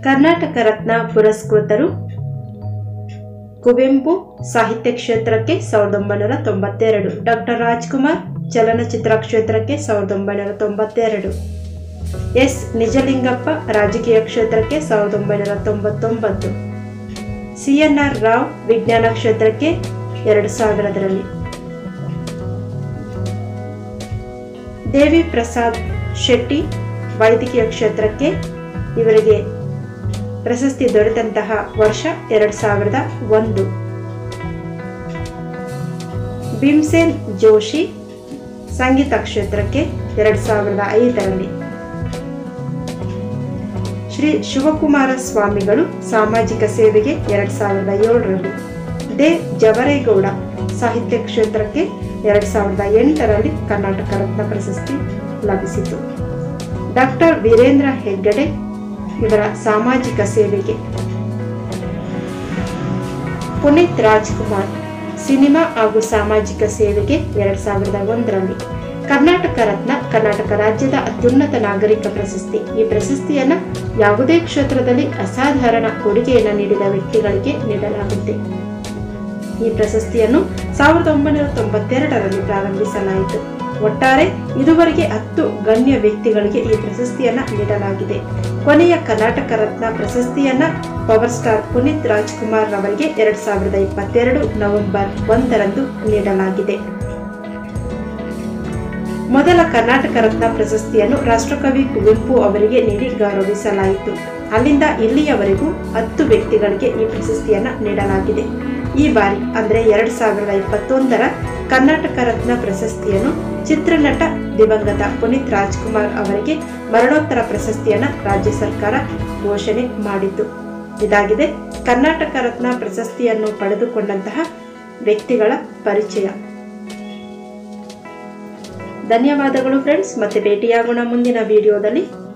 ಕರ್ನಾಟಕ ರತ್ನ ಪುರಸ್ಕೃತರು ಕುವೆಂಪು ಸಾಹಿತ್ಯ ಕ್ಷೇತ್ರಕ್ಕೆ ಸಾವಿರದ ಒಂಬೈನೂರ ತೊಂಬತ್ತೆರಡು ಡಾಕ್ಟರ್ ರಾಜ್ಕುಮಾರ್ ಚಲನಚಿತ್ರ ಕ್ಷೇತ್ರಕ್ಕೆ ಸಾವಿರದ ಒಂಬೈನೂರ ತೊಂಬತ್ತೆರಡು ಎಸ್ ನಿಜಲಿಂಗಪ್ಪ ರಾಜಕೀಯ ಕ್ಷೇತ್ರಕ್ಕೆ ಸಾವಿರದ ಒಂಬೈನೂರ ತೊಂಬತ್ತೊಂಬತ್ತು ಸಿ ಎನ್ ಆರ್ ರಾವ್ ವಿಜ್ಞಾನ ಕ್ಷೇತ್ರಕ್ಕೆ ಎರಡು ಸಾವಿರದರಲ್ಲಿ ದೇವಿ ಪ್ರಸಾದ್ ಶೆಟ್ಟಿ ವೈದ್ಯಕೀಯ ಕ್ಷೇತ್ರಕ್ಕೆ ಇವರಿಗೆ ಪ್ರಶಸ್ತಿ ದೊರೆತಂತಹ ವರ್ಷ ಎರಡು ಸಾವಿರದ ಒಂದು ಭೀಮ್ಸೇನ್ ಜೋಶಿ ಸಂಗೀತ ಕ್ಷೇತ್ರಕ್ಕೆ ಎರಡು ಸಾವಿರದ ಐದರಲ್ಲಿ ಶ್ರೀ ಶಿವಕುಮಾರ ಸ್ವಾಮಿಗಳು ಸಾಮಾಜಿಕ ಸೇವೆಗೆ ಎರಡು ಸಾವಿರದ ಏಳರಲ್ಲಿ ದೇ ಜವರೇಗೌಡ ಸಾಹಿತ್ಯ ಕ್ಷೇತ್ರಕ್ಕೆ ಎರಡು ಸಾವಿರದ ಎಂಟರಲ್ಲಿ ಕರ್ನಾಟಕ ರತ್ನ ಪ್ರಶಸ್ತಿ ಲಭಿಸಿತು ಡಾಕ್ಟರ್ ವೀರೇಂದ್ರ ಹೆಗ್ಗಡೆ ಇವರ ಸಾಮಾಜಿಕ ಸೇವೆಗೆ ಪುನೀತ್ ರಾಜ್ಕುಮಾರ್ ಸಿನಿಮಾ ಹಾಗೂ ಸಾಮಾಜಿಕ ಸೇವೆಗೆ ಎರಡ್ ಸಾವಿರದ ಒಂದರಲ್ಲಿ ಕರ್ನಾಟಕ ರತ್ನ ಕರ್ನಾಟಕ ರಾಜ್ಯದ ಅತ್ಯುನ್ನತ ನಾಗರಿಕ ಪ್ರಶಸ್ತಿ ಈ ಪ್ರಶಸ್ತಿಯನ್ನ ಯಾವುದೇ ಕ್ಷೇತ್ರದಲ್ಲಿ ಅಸಾಧಾರಣ ಕೊಡುಗೆಯನ್ನು ನೀಡಿದ ವ್ಯಕ್ತಿಗಳಿಗೆ ನೀಡಲಾಗುತ್ತೆ ಈ ಪ್ರಶಸ್ತಿಯನ್ನು ಸಾವಿರದ ಒಂಬೈನೂರ ತೊಂಬತ್ತೆರಡರಲ್ಲಿ ಪ್ರಾರಂಭಿಸಲಾಯಿತು ಒಟ್ಟಾರೆ ಇದುವರೆಗೆ ಹತ್ತು ಗಣ್ಯ ವ್ಯಕ್ತಿಗಳಿಗೆ ಈ ಪ್ರಶಸ್ತಿಯನ್ನ ನೀಡಲಾಗಿದೆ ಕೊನೆಯ ಕರ್ನಾಟಕ ರತ್ನ ಪ್ರಶಸ್ತಿಯನ್ನ ಪವರ್ ಸ್ಟಾರ್ ಪುನೀತ್ ರಾಜ್ಕುಮಾರ್ ರವರಿಗೆ ಎರಡ್ ಸಾವಿರದ ಇಪ್ಪತ್ತೆರಡು ನವೆಂಬರ್ ಒಂದರಂದು ನೀಡಲಾಗಿದೆ ಮೊದಲ ಕರ್ನಾಟಕ ರತ್ನ ಪ್ರಶಸ್ತಿಯನ್ನು ರಾಷ್ಟ್ರಕವಿ ಕುವೆಂಪು ಅವರಿಗೆ ನೀಡಿ ಗೌರವಿಸಲಾಯಿತು ಅಲ್ಲಿಂದ ಇಲ್ಲಿಯವರೆಗೂ ಹತ್ತು ವ್ಯಕ್ತಿಗಳಿಗೆ ಈ ಪ್ರಶಸ್ತಿಯನ್ನ ನೀಡಲಾಗಿದೆ ಈ ಬಾರಿ ಅಂದರೆ ಎರಡ್ ಸಾವಿರದ ಇಪ್ಪತ್ತೊಂದರ ಕರ್ನಾಟಕ ರತ್ನ ಪ್ರಶಸ್ತಿಯನ್ನು ಚಿತ್ರನಟ ದಿವಂಗತ ಪುನೀತ್ ರಾಜ್ಕುಮಾರ್ ಅವರಿಗೆ ಮರಣೋತ್ತರ ಪ್ರಶಸ್ತಿಯನ್ನ ರಾಜ್ಯ ಸರ್ಕಾರ ಘೋಷಣೆ ಮಾಡಿತು ಇದಾಗಿದೆ ಕರ್ನಾಟಕ ರತ್ನ ಪ್ರಶಸ್ತಿಯನ್ನು ಪಡೆದುಕೊಂಡಂತಹ ವ್ಯಕ್ತಿಗಳ ಪರಿಚಯ ಧನ್ಯವಾದಗಳು ಫ್ರೆಂಡ್ಸ್ ಮತ್ತೆ ಭೇಟಿಯಾಗೋಣ ಮುಂದಿನ ವಿಡಿಯೋದಲ್ಲಿ